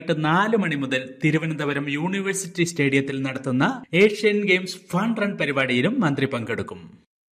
വൈകിട്ട് നാല് മണി മുതൽ തിരുവനന്തപുരം യൂണിവേഴ്സിറ്റി സ്റ്റേഡിയത്തിൽ നടത്തുന്ന ഏഷ്യൻ ഗെയിംസ് ഫൺ റൺ പരിപാടിയിലും മന്ത്രി പങ്കെടുക്കും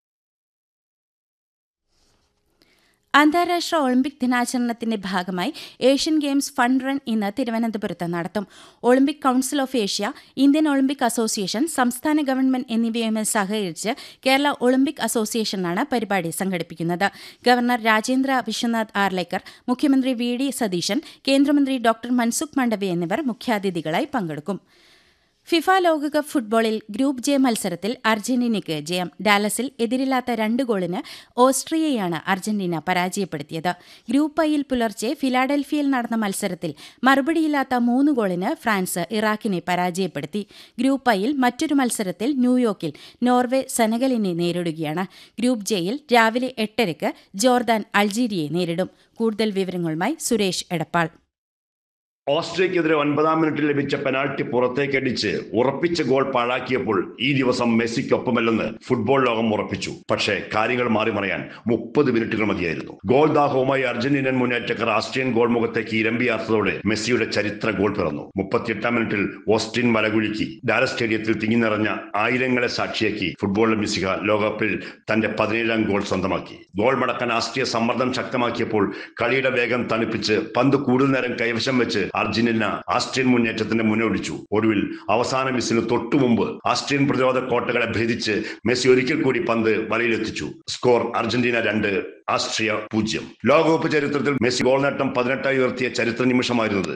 അന്താരാഷ്ട്ര ഒളിമ്പിക് ദിനാചരണത്തിന്റെ ഭാഗമായി ഏഷ്യൻ ഗെയിംസ് ഫണ്ട് റൺ ഇന്ന് തിരുവനന്തപുരത്ത് നടത്തും Olympic council of Asia Indian Olympic association സംസ്ഥാന ഗവൺമെന്റ് എന്നിവയുമായി സഹകരിച്ച് കേരള ഒളിമ്പിക് അസോസിയേഷനാണ് പരിപാടി സംഘടിപ്പിക്കുന്നത് ഗവർണർ രാജേന്ദ്ര വിശ്വനാഥ് ആർലേക്കർ മുഖ്യമന്ത്രി വി ഡി സതീശൻ കേന്ദ്രമന്ത്രി ഡോക്ടർ മൻസുഖ് മണ്ഡവി എന്നിവർ മുഖ്യാതിഥികളായി പങ്കെടുക്കും ഫിഫ ലോകകപ്പ് ഫുട്ബോളിൽ ഗ്രൂപ്പ് ജെ മത്സരത്തിൽ അർജന്റീനയ്ക്ക് ജയം ഡാലസിൽ എതിരില്ലാത്ത രണ്ട് ഗോളിന് ഓസ്ട്രിയയാണ് അർജന്റീന പരാജയപ്പെടുത്തിയത് ഗ്രൂപ്പ് ഐയിൽ പുലർച്ചെ ഫിലാഡൽഫിയയിൽ നടന്ന മത്സരത്തിൽ മറുപടിയില്ലാത്ത മൂന്ന് ഗോളിന് ഫ്രാൻസ് ഇറാഖിനെ പരാജയപ്പെടുത്തി ഗ്രൂപ്പ് ഐയിൽ മറ്റൊരു മത്സരത്തിൽ ന്യൂയോർക്കിൽ നോർവേ സെനഗലിനെ നേരിടുകയാണ് ഗ്രൂപ്പ് ജെയിൽ രാവിലെ എട്ടരയ്ക്ക് ജോർദാൻ അൾജീരിയയെ നേരിടും കൂടുതൽ വിവരങ്ങളുമായി സുരേഷ് എടപ്പാൾ ഓസ്ട്രിയക്കെതിരെ ഒൻപതാം മിനിറ്റിൽ ലഭിച്ച പെനാൾട്ടി പുറത്തേക്കടിച്ച് ഉറപ്പിച്ച ഗോൾ പാഴാക്കിയപ്പോൾ ഈ ദിവസം മെസ്സിക്കൊപ്പമല്ലെന്ന് ഫുട്ബോൾ ലോകം ഉറപ്പിച്ചു പക്ഷേ കാര്യങ്ങൾ മാറി മറിയാൻ മുപ്പത് മിനിറ്റുകൾ മതിയായിരുന്നു ഗോൾ ദാഹവുമായി അർജന്റീനൻ മുന്നേറ്റക്കാർ ആസ്ട്രിയൻ ഗോൾ മുഖത്തേക്ക് ഇരമ്പിയാർത്തതോടെ മെസ്സിയുടെ ചരിത്ര ഗോൾ പിറന്നു മുപ്പത്തിയെട്ടാം മിനിറ്റിൽ ഓസ്ട്രിയൻ മലകുലുക്കി ഡാലസ് സ്റ്റേഡിയത്തിൽ തിങ്ങി നിറഞ്ഞ ആയിരങ്ങളെ സാക്ഷിയാക്കി ഫുട്ബോൾ മിസിക ലോകകപ്പിൽ തന്റെ പതിനേഴാം ഗോൾ സ്വന്തമാക്കി ഗോൾ മടക്കാൻ ആസ്ട്രിയ സമ്മർദ്ദം ശക്തമാക്കിയപ്പോൾ കളിയുടെ വേഗം തണുപ്പിച്ച് പന്ത് കൂടുതൽ നേരം കൈവശം വെച്ച് അർജന്റീന ആസ്ട്രിയൻ മുന്നേറ്റത്തിന്റെ മുന്നോടിച്ചു ഒടുവിൽ അവസാന മിസ്സിന് തൊട്ടു മുമ്പ് ആസ്ട്രിയൻ പ്രതിരോധ കോട്ടകളെ ഭേദിച്ച് മെസ്സി ഒരിക്കൽ കൂടി പന്ത് വലയിലെത്തിച്ചു സ്കോർ അർജന്റീന രണ്ട് ആസ്ട്രിയ പൂജ്യം ലോകകപ്പ് ചരിത്രത്തിൽ മെസ്സി ഗോൾ നേട്ടം പതിനെട്ടായി ഉയർത്തിയ ചരിത്ര നിമിഷമായിരുന്നത്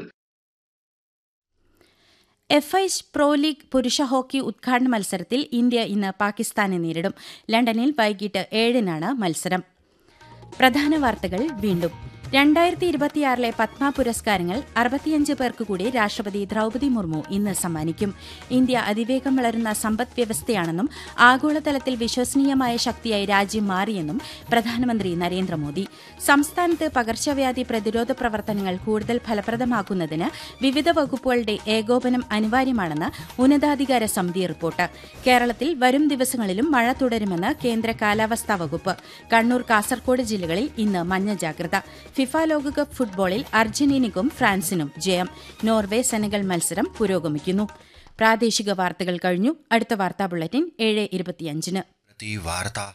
എഫ് ഐ പ്രോ ലീഗ് പുരുഷ ഹോക്കി ഉദ്ഘാടന മത്സരത്തിൽ ഇന്ത്യ ഇന്ന് പാകിസ്ഥാനെ നേരിടും ലണ്ടനിൽ വൈകിട്ട് ഏഴിനാണ് മത്സരം പ്രധാന വാർത്തകൾ വീണ്ടും രണ്ടായിരത്തി ഇരുപത്തിയാറിലെ പത്മ പുരസ്കാരങ്ങൾ അറുപത്തിയഞ്ച് പേർക്ക് കൂടി രാഷ്ട്രപതി ദ്രൌപതി മുർമു ഇന്ന് സമ്മാനിക്കും ഇന്ത്യ അതിവേഗം വളരുന്ന സമ്പദ് വ്യവസ്ഥയാണെന്നും ആഗോളതലത്തിൽ വിശ്വസനീയമായ ശക്തിയായി രാജ്യം മാറിയെന്നും പ്രധാനമന്ത്രി നരേന്ദ്രമോദി സംസ്ഥാനത്ത് പകർച്ചവ്യാധി പ്രതിരോധ പ്രവർത്തനങ്ങൾ കൂടുതൽ ഫലപ്രദമാക്കുന്നതിന് വിവിധ വകുപ്പുകളുടെ ഏകോപനം അനിവാര്യമാണെന്ന് ഉന്നതാധികാര സമിതി റിപ്പോർട്ട് കേരളത്തിൽ വരും ദിവസങ്ങളിലും മഴ തുടരുമെന്ന് കേന്ദ്ര കാലാവസ്ഥാ വകുപ്പ് കണ്ണൂർ കാസർകോട് ജില്ലകളിൽ ഇന്ന് മഞ്ഞ ജാഗ്രത ഫിഫ ലോകകപ്പ് ഫുട്ബോളിൽ അർജന്റീനയ്ക്കും ഫ്രാൻസിനും ജയം നോർവേ സെനഗൽ മത്സരം പുരോഗമിക്കുന്നു പ്രാദേശിക വാർത്തകൾ കഴിഞ്ഞു അടുത്ത വാർത്താ ബുള്ളറ്റിൻ ഏഴ് ഇരുപത്തിയഞ്ചിന് വാർത്ത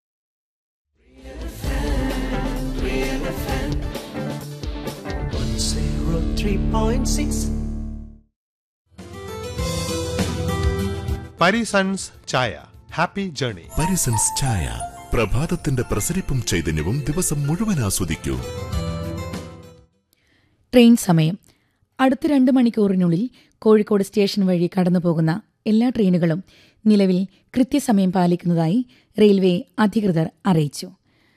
zero three point six. Parisons ചായ ഹാപ്പി ജേണി പരിസൻസ് ചായ പ്രഭാതത്തിന്റെ പ്രസരിപ്പും ചൈതന്യവും ദിവസം മുഴുവൻ ആസ്വദിക്കൂ ട്രെയിൻ സമയം അടുത്ത രണ്ട് മണിക്കൂറിനുള്ളിൽ കോഴിക്കോട് സ്റ്റേഷൻ വഴി കടന്നുപോകുന്ന എല്ലാ ട്രെയിനുകളും നിലവിൽ കൃത്യസമയം പാലിക്കുന്നതായി റെയിൽവേ അധികൃതർ അറിയിച്ചു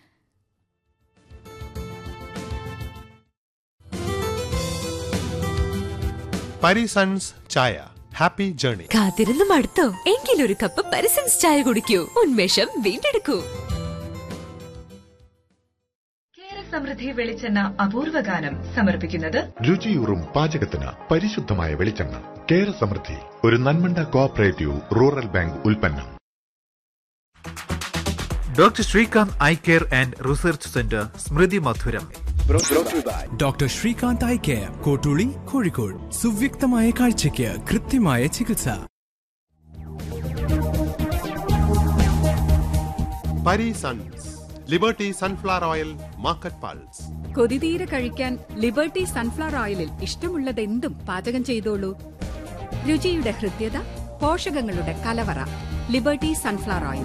പരിസൺസ് ചായ ഹാപ്പി ജേണി കാത്തിരുന്ന് മടുത്തോ എങ്കിലൊരു കപ്പ് പരിസൻസ് ചായ കുടിക്കൂ ഉന്മേഷം വീണ്ടെടുക്കൂ സമൃദ്ധി വെളിച്ചെണ്ണ അപൂർവ ഗാനം സമർപ്പിക്കുന്നത് രുചിയൂറും പാചകത്തിന് പരിശുദ്ധമായ വെളിച്ചെണ്ണ കേര സമൃദ്ധി ഒരു നന്മണ്ട കോഓപ്പറേറ്റീവ് റൂറൽ ബാങ്ക് ഉൽപ്പന്നം doctor Srikanth eye care and research centre സ്മൃതി മധുരം doctor Srikanth eye care Kottooli Kozhikode സുവ്യക്തമായ കാഴ്ചയ്ക്ക് കൃത്യമായ ചികിത്സ Parisons Liberty sunflower oil market പാൾസ് കൊതിതീരെ കഴിക്കാൻ ലിബർട്ടി സൺഫ്ലവർ ഓയിലിൽ ഇഷ്ടമുള്ളതെന്തും പാചകം ചെയ്തോളൂ രുചിയുടെ ഹൃദ്യത പോഷകങ്ങളുടെ കലവറ ലിബർട്ടി സൺഫ്ലവർ ഓയിൽ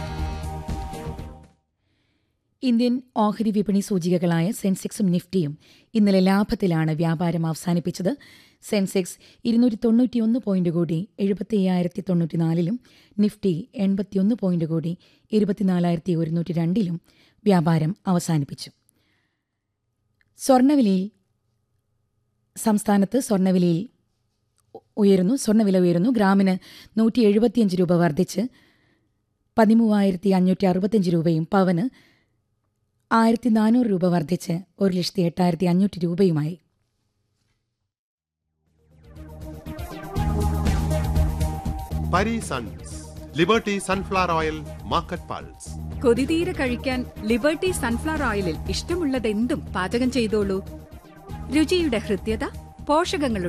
ഇന്ത്യൻ ഓഹരി വിപണി സൂചികകളായ സെൻസെക്സും നിഫ്റ്റിയും ഇന്നലെ ലാഭത്തിലാണ് വ്യാപാരം അവസാനിപ്പിച്ചത് സെൻസെക്സ് ഇരുന്നൂറ്റി തൊണ്ണൂറ്റിയൊന്ന് പോയിന്റ് കൂടി എഴുപത്തി അയ്യായിരത്തി തൊണ്ണൂറ്റിനാലിലും നിഫ്റ്റി എൺപത്തിയൊന്ന് പോയിന്റ് കൂടി ഇരുപത്തിനാലായിരത്തി ഒരുന്നൂറ്റി രണ്ടിലും വ്യാപാരം അവസാനിപ്പിച്ചു സ്വർണ്ണവിലയിൽ സംസ്ഥാനത്ത് സ്വർണ്ണവിലയിൽ ഉയരുന്നു സ്വർണ്ണവില ഉയരുന്നു ഗ്രാമിന് നൂറ്റി എഴുപത്തിയഞ്ച് രൂപ വർദ്ധിച്ച് പതിമൂവായിരത്തി അഞ്ഞൂറ്റി അറുപത്തിയഞ്ച് രൂപയും പവന് ആയിരത്തി നാനൂറ് രൂപ വർദ്ധിച്ച് ഒരു ലക്ഷത്തി എട്ടായിരത്തി അഞ്ഞൂറ്റി രൂപയുമായി Parisons Liberty sunflower oil market പാൾസ് കൊതിതീരെ കഴിക്കാൻ ലിബർട്ടി സൺഫ്ലവർ ഓയിലിൽ ഇഷ്ടമുള്ളതെന്തും പാചകം ചെയ്തോളൂ രുചിയുടെ ഹൃദ്യത പോഷകങ്ങളുടെ